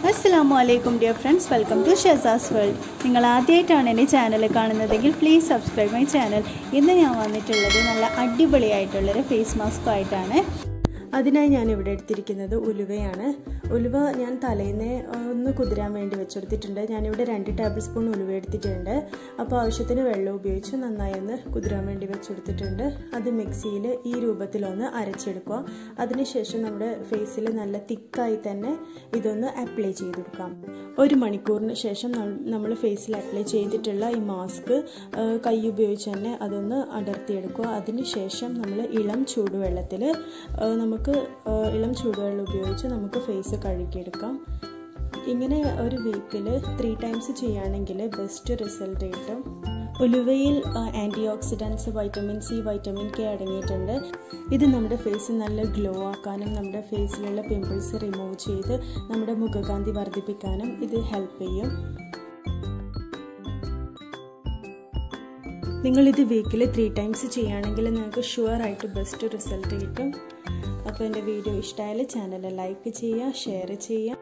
അസ്സാം വലൈക്കും dear friends welcome to Shezas world നിങ്ങൾ ആദ്യമായിട്ടാണ് എൻ്റെ ചാനൽ കാണുന്നതെങ്കിൽ പ്ലീസ് സബ്സ്ക്രൈബ് മൈ ചാനൽ ഇന്ന് ഞാൻ വന്നിട്ടുള്ളത് നല്ല അടിപൊളിയായിട്ടുള്ളൊരു ഫേസ് മാസ്ക് ആയിട്ടാണ് അതിനായി ഞാൻ ഇവിടെ എടുത്തിരിക്കുന്നത് ഉലുവയാണ് ഉലുവ ഞാൻ തലേന്ന് ഒന്ന് കുതിരാൻ വേണ്ടി വെച്ചെടുത്തിട്ടുണ്ട് ഞാനിവിടെ രണ്ട് ടേബിൾ സ്പൂൺ ഉലുവ എടുത്തിട്ടുണ്ട് അപ്പോൾ ആവശ്യത്തിന് വെള്ളം ഉപയോഗിച്ച് നന്നായി ഒന്ന് കുതിരാൻ വേണ്ടി വെച്ചെടുത്തിട്ടുണ്ട് അത് മിക്സിയിൽ ഈ രൂപത്തിലൊന്ന് അരച്ചെടുക്കുക അതിനുശേഷം നമ്മുടെ ഫേസിൽ നല്ല തിക്കായി തന്നെ ഇതൊന്ന് അപ്ലൈ ചെയ്തെടുക്കാം ഒരു മണിക്കൂറിന് ശേഷം നമ്മൾ ഫേസിൽ അപ്ലൈ ചെയ്തിട്ടുള്ള ഈ മാസ്ക് കൈ ഉപയോഗിച്ച് തന്നെ അതൊന്ന് അടർത്തിയെടുക്കുക അതിനുശേഷം നമ്മൾ ഇളം ചൂടുവെള്ളത്തിൽ നമുക്ക് ഇളം ചൂടുവെള്ളം ഉപയോഗിച്ച് നമുക്ക് ഫേസ് കഴുകിയെടുക്കാം ഇങ്ങനെ ഒരു വീക്കിൽ ത്രീ ടൈംസ് ചെയ്യുകയാണെങ്കിൽ ബെസ്റ്റ് റിസൾട്ട് കിട്ടും ഉലുവയിൽ antioxidants vitamin C vitamin K അടങ്ങിയിട്ടുണ്ട് ഇത് നമ്മുടെ ഫേസ് നല്ല ഗ്ലോ ആക്കാനും നമ്മുടെ ഫേസിലുള്ള പിമ്പിൾസ് റിമൂവ് ചെയ്ത് നമ്മുടെ മുഖകാന്തി വർദ്ധിപ്പിക്കാനും ഇത് ഹെൽപ്പ് ചെയ്യും നിങ്ങളിത് വീക്കിൽ ത്രീ ടൈംസ് ചെയ്യുകയാണെങ്കിൽ നിങ്ങൾക്ക് ഷുവർ ആയിട്ട് ബെസ്റ്റ് റിസൾട്ട് കിട്ടും അപ്പോൾ എൻ്റെ വീഡിയോ ഇഷ്ടമായാൽ ചാനൽ ലൈക്ക് ചെയ്യുക ഷെയർ ചെയ്യുക